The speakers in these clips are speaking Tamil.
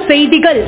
செய்திகள்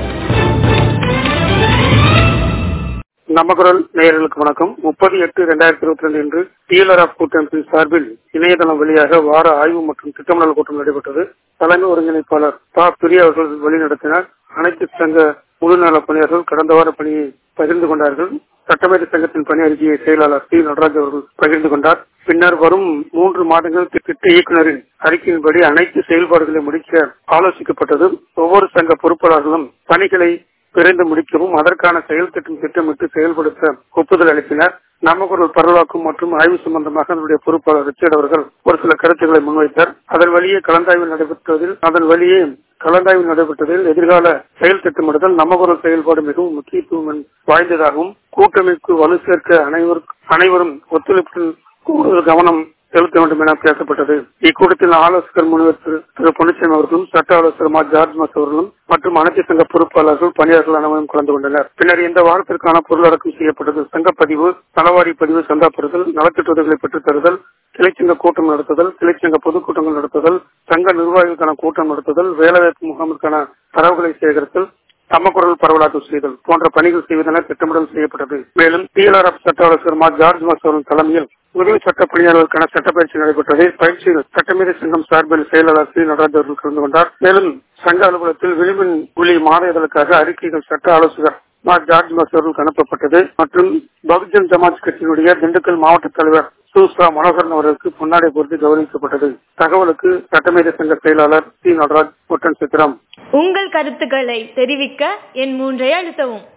நமக்குரல் நேயர்களுக்கு வணக்கம் முப்பது எட்டு இரண்டாயிரத்தி இருபத்தி ரெண்டு இன்று டிஎல்ஆர்எஃப் கூட்டமைப்பின் சார்பில் இணையதளம் வழியாக வார ஆய்வு மற்றும் திட்டமிடல் கூட்டம் நடைபெற்றது தலைமை ஒருங்கிணைப்பாளர் தா பிரியா அவர்கள் வழிநடத்தினார் அனைத்து சங்க முழுநல பணியாளர்கள் கடந்த வார பணியை பகிர்ந்து கொண்டார்கள் சட்டமேதை சங்கத்தின் பணி அறிக்கையை செயலாளர் சி நடராஜ் அவர்கள் பகிர்ந்து கொண்டார் பின்னர் வரும் மூன்று மாதங்கள் திட்ட இயக்குநரின் அறிக்கையின்படி அனைத்து செயல்பாடுகளை முடிக்க ஆலோசிக்கப்பட்டது ஒவ்வொரு சங்க பொறுப்பாளர்களும் பணிகளை விரைந்து முடிக்கவும் அதற்கான செயல் திட்டம் திட்டமிட்டு செயல்படுத்த ஒப்புதல் அளித்தனர் நமக்குரல் பரவலாக்கும் மற்றும் ஆய்வு சம்பந்தமாக அதனுடைய பொறுப்பாளர் ரிச்சர்ட் அவர்கள் ஒரு சில கருத்துக்களை முன்வைத்தார் அதன் வழியே கலந்தாய்வு நடைபெற்றதில் அதன் வழியே கலந்தாய்வு நடைபெற்றதில் எதிர்கால செயல் திட்டமிடுதல் நமக்குரல் செயல்பாடு மிகவும் முக்கியத்துவம் வாய்ந்ததாகவும் கூட்டமைப்பு வலு சேர்க்க அனைவரும் அனைவரும் ஒத்துழைப்பில் கூடுதல் கவனம் செலுத்த வேண்டும் என பேசப்பட்டது இக்கூட்டத்தில் ஆலோசகர் முனைவர் திரு திரு பொன்னிச்சாமி அவர்களும் சட்ட ஆலோசகர் மா ஜார்ஜ் மாஸ் அவர்களும் மற்றும் அனைத்து சங்க பொறுப்பாளர்கள் பணியாளர்கள் அனைவரும் கலந்து கொண்டனர் பின்னர் இந்த வாரத்திற்கான பொருளடக்கம் செய்யப்பட்டது சங்கப்பதிவு நலவாரி பதிவு சந்தா பெறுதல் நலத்திட்ட உதவிகளை பெற்றுத் தருதல் கிளைச்சங்க கூட்டம் நடத்துதல் கிளைச்சங்க பொதுக்கூட்டங்கள் நடத்துதல் சங்க நிர்வாகிகளுக்கான கூட்டம் நடத்துதல் வேலைவாய்ப்பு முகாமிற்கான தரவுகளை சேகரித்தல் சமக்குரல் பரவலாக்கம் செய்தல் போன்ற பணிகள் செய்வதென திட்டமிடல் செய்யப்பட்டது மேலும் டிஎல்ஆர்எஃப் சட்ட ஆலோசகர் மா ஜார்ஜ் மாஸ் அவர்கள் தலைமையில் உதவி சட்ட பணியாளர்களுக்கான சட்ட பயிற்சி நடைபெற்றது பயிற்சியில் சட்டமீறி சங்கம் சார்பில் செயலாளர் சி நடராஜ் அவர்கள் கலந்து கொண்டார் மேலும் சங்க அலுவலகத்தில் விளிம்பின் புலி மாத இதழுக்காக அறிக்கைகள் சட்ட ஆலோசகர் மா ஜார்ஜ் மாஸ் அவர்களுக்கு அனுப்பப்பட்டது மற்றும் பகுஜன் ஜமாத் கட்சியினுடைய திண்டுக்கல் மாவட்ட தலைவர் சூசா மனோகரன் அவர்களுக்கு பொன்னாடை பொறுத்து கௌரவிக்கப்பட்டது தகவலுக்கு சட்டமேத சங்க செயலாளர் சி நடராஜ் ஒட்டன் சித்திரம் உங்கள் கருத்துக்களை தெரிவிக்க என் மூன்றை அழுத்தவும்